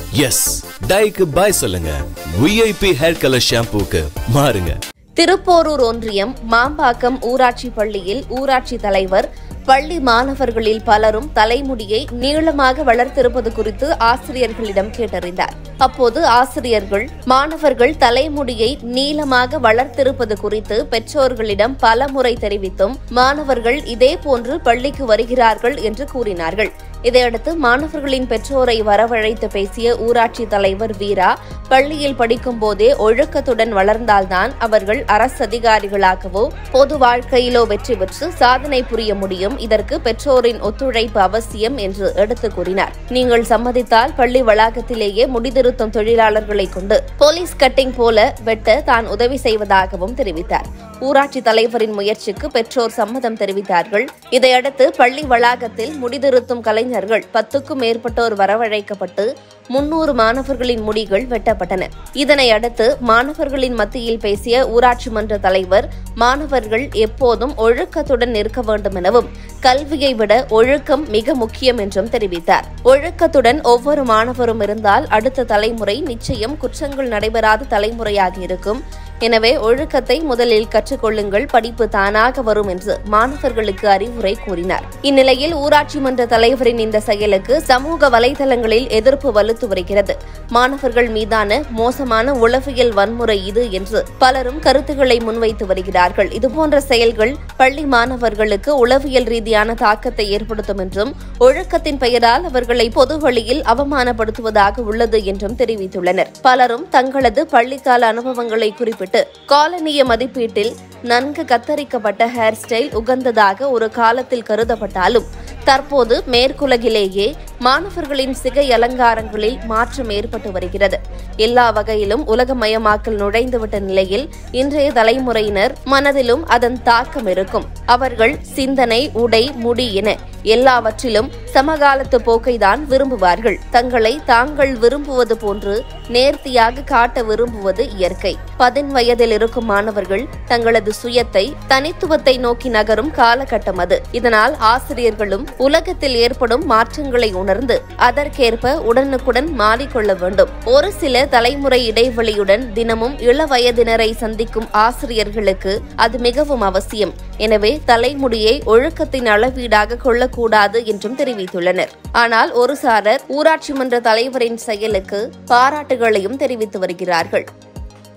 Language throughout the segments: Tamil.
எஸ் டைக்கு பாய் சொல்லுங்க விஐபி ஹேர் கலர் ஷாம்பூக்கு மாறுங்க திருப்போரூர் ஒன்றியம் மாம்பாக்கம் ஊராட்சி பள்ளியில் ஊராட்சி தலைவர் பள்ளி மாணவர்களில் பலரும் தலைமுடியை நீளமாக வளர்த்திருப்பது குறித்து ஆசிரியர்களிடம் கேட்டறிந்தார் அப்போது ஆசிரியர்கள் மாணவர்கள் தலைமுடியை நீளமாக வளர்த்திருப்பது குறித்து பெற்றோர்களிடம் பலமுறை தெரிவித்தும் மாணவர்கள் இதேபோன்று பள்ளிக்கு வருகிறார்கள் என்று கூறினார்கள் இதையடுத்து மாணவர்களின் பெற்றோரை வரவழைத்து பேசிய ஊராட்சி தலைவர் வீரா பள்ளியில் படிக்கும் போதே ஒழுக்கத்துடன் வளர்ந்தால்தான் அவர்கள் அரசு அதிகாரிகளாகவோ பொது வாழ்க்கையிலோ வெற்றி பெற்று சாதனை புரிய முடியும் இதற்கு பெற்றோரின் ஒத்துழைப்பு அவசியம் என்று எடுத்துக் கூறினார் நீங்கள் சம்மதித்தால் பள்ளி வளாகத்திலேயே முடிதிருத்தும் தொழிலாளர்களை கொண்டு போலீஸ் கட்டிங் போல வெட்ட தான் உதவி செய்வதாகவும் தெரிவித்தார் ஊராட்சி தலைவரின் முயற்சிக்கு பெற்றோர் சம்மதம் தெரிவித்தார்கள் இதையடுத்து பள்ளி வளாகத்தில் முடிதிருத்தும் கலைஞர்கள் பத்துக்கும் மேற்பட்டோர் வரவழைக்கப்பட்டு முன்னூறு மாணவர்களின் முடிகள் வெட்டப்பட்டன இதனை அடுத்து மாணவர்களின் மத்தியில் பேசிய ஊராட்சி மன்ற தலைவர் மாணவர்கள் எப்போதும் ஒழுக்கத்துடன் இருக்க வேண்டும் எனவும் கல்வியை விட ஒழுக்கம் மிக முக்கியம் என்றும் தெரிவித்தார் ஒழுக்கத்துடன் ஒவ்வொரு மாணவரும் இருந்தால் அடுத்த தலைமுறை நிச்சயம் குற்றங்கள் நடைபெறாத தலைமுறையாக இருக்கும் எனவே ஒழுக்கத்தை முதலில் கற்றுக்கொள்ளுங்கள் படிப்பு தானாக வரும் என்று மாணவர்களுக்கு அறிவுரை கூறினார் இந்நிலையில் ஊராட்சி மன்ற தலைவரின் இந்த செயலுக்கு சமூக வலைதளங்களில் எதிர்ப்பு வலுத்து வருகிறது மாணவர்கள் மீதான மோசமான உளவியல் வன்முறை இது என்று பலரும் கருத்துக்களை முன்வைத்து வருகிறார்கள் இதுபோன்ற செயல்கள் பள்ளி மாணவர்களுக்கு உளவியல் ரீதியான தாக்கத்தை ஏற்படுத்தும் என்றும் ஒழுக்கத்தின் பெயரால் அவர்களை பொது வழியில் அவமானப்படுத்துவதாக உள்ளது என்றும் தெரிவித்துள்ளனர் பலரும் தங்களது பள்ளிக்கால அனுபவங்களை குறிப்பிட்டு காலனிய மதிப்பீட்டில் நன்கு கத்தரிக்கப்பட்ட ஹேர் ஸ்டைல் உகந்ததாக ஒரு காலத்தில் கருதப்பட்டாலும் தற்போது மேற்குலகிலேயே மாணவர்களின் சிகை அலங்காரங்களில் மாற்றம் ஏற்பட்டு வருகிறது எல்லா வகையிலும் உலகமயமாக்கல் நுழைந்துவிட்ட நிலையில் இன்றைய தலைமுறையினர் மனதிலும் அதன் தாக்கம் இருக்கும் அவர்கள் சிந்தனை உடை முடி என எல்லாவற்றிலும் சமகாலத்து போக்கைதான் விரும்புவார்கள் தங்களை தாங்கள் விரும்புவது போன்று நேர்த்தியாக காட்ட விரும்புவது இயற்கை பதின் வயதில் இருக்கும் மாணவர்கள் தங்களது சுயத்தை தனித்துவத்தை நோக்கி நகரும் காலகட்டம் அது இதனால் ஆசிரியர்களும் உலகத்தில் ஏற்படும் மாற்றங்களை உணர்ந்து அதற்கேற்ப உடனுக்குடன் மாறிக்கொள்ள வேண்டும் ஒரு சில தலைமுறை இடைவெளியுடன் தினமும் இள வயதினரை சந்திக்கும் ஆசிரியர்களுக்கு அது மிகவும் அவசியம் எனவே தலைமுடியை ஒழுக்கத்தின் அளவீடாக கொள்ளக்கூடாது என்றும் தெரிவித்துள்ளனர் ஆனால் ஒரு சாரர் ஊராட்சி மன்ற தலைவரின் செயலுக்கு பாராட்டுகளையும் தெரிவித்து வருகிறார்கள்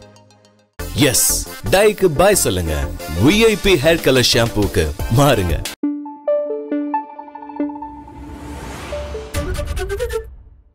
எஸ் டைக்கு பாய் சொல்லுங்க விஐபி ஹேர் கலர் ஷாம்பூக்கு மாறுங்க